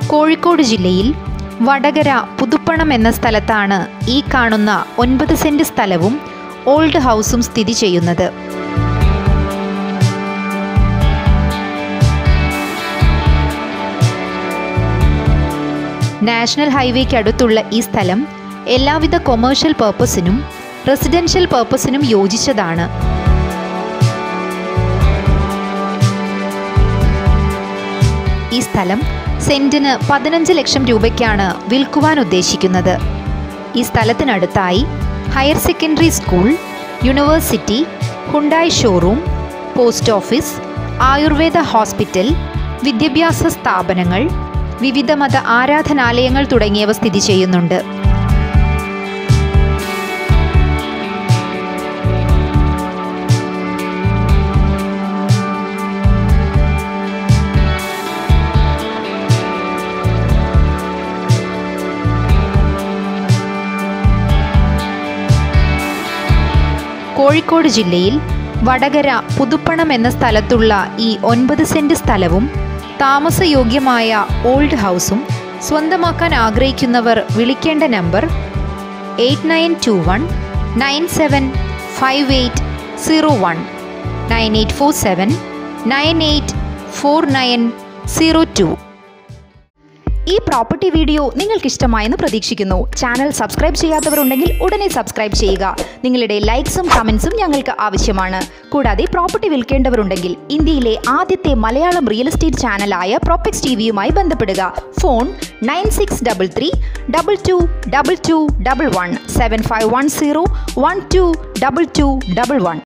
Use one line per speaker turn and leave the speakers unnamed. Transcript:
കോഴിക്കോട് ജില്ലയിൽ വടകര പുതുപ്പണം എന്ന സ്ഥലത്താണ് ഈ കാണുന്ന ഒൻപത് സെന്റ് സ്ഥലവും ഓൾഡ് ഹൗസും സ്ഥിതി ചെയ്യുന്നത് നാഷണൽ ഹൈവേക്ക് അടുത്തുള്ള ഈ സ്ഥലം എല്ലാവിധ കൊമേഴ്ഷ്യൽ പർപ്പസിനും റെസിഡൻഷ്യൽ പർപ്പസിനും യോജിച്ചതാണ് ഈ സ്ഥലം സെന്റിന് പതിനഞ്ച് ലക്ഷം രൂപയ്ക്കാണ് വിൽക്കുവാൻ ഉദ്ദേശിക്കുന്നത് ഈ സ്ഥലത്തിനടുത്തായി higher secondary school university Hyundai showroom post office Ayurveda hospital വിദ്യാഭ്യാസ സ്ഥാപനങ്ങൾ വിവിധ മത ആരാധനാലയങ്ങൾ തുടങ്ങിയവ സ്ഥിതി ചെയ്യുന്നുണ്ട് കോഴിക്കോട് ജില്ലയിൽ വടകര പുതുപ്പണം എന്ന സ്ഥലത്തുള്ള ഈ ഒൻപത് സെന്റ് സ്ഥലവും താമസയോഗ്യമായ ഓൾഡ് ഹൗസും സ്വന്തമാക്കാൻ ആഗ്രഹിക്കുന്നവർ വിളിക്കേണ്ട number eight nine two one nine seven five eight zero one nine eight four seven nine eight four nine zero two
ഈ പ്രോപ്പർട്ടി വീഡിയോ നിങ്ങൾക്ക് ഇഷ്ടമായെന്ന് പ്രതീക്ഷിക്കുന്നു ചാനൽ സബ്സ്ക്രൈബ് ചെയ്യാത്തവരുണ്ടെങ്കിൽ ഉടനെ സബ്സ്ക്രൈബ് ചെയ്യുക നിങ്ങളുടെ ലൈക്സും കമൻസും ഞങ്ങൾക്ക് ആവശ്യമാണ് കൂടാതെ പ്രോപ്പർട്ടി വിൽക്കേണ്ടവരുണ്ടെങ്കിൽ ഇന്ത്യയിലെ ആദ്യത്തെ മലയാളം റിയൽ എസ്റ്റേറ്റ് ചാനലായ പ്രോപ്പക്സ് ടി വിയുമായി ബന്ധപ്പെടുക phone nine six double three double two double two double one seven five one zero one two double two double one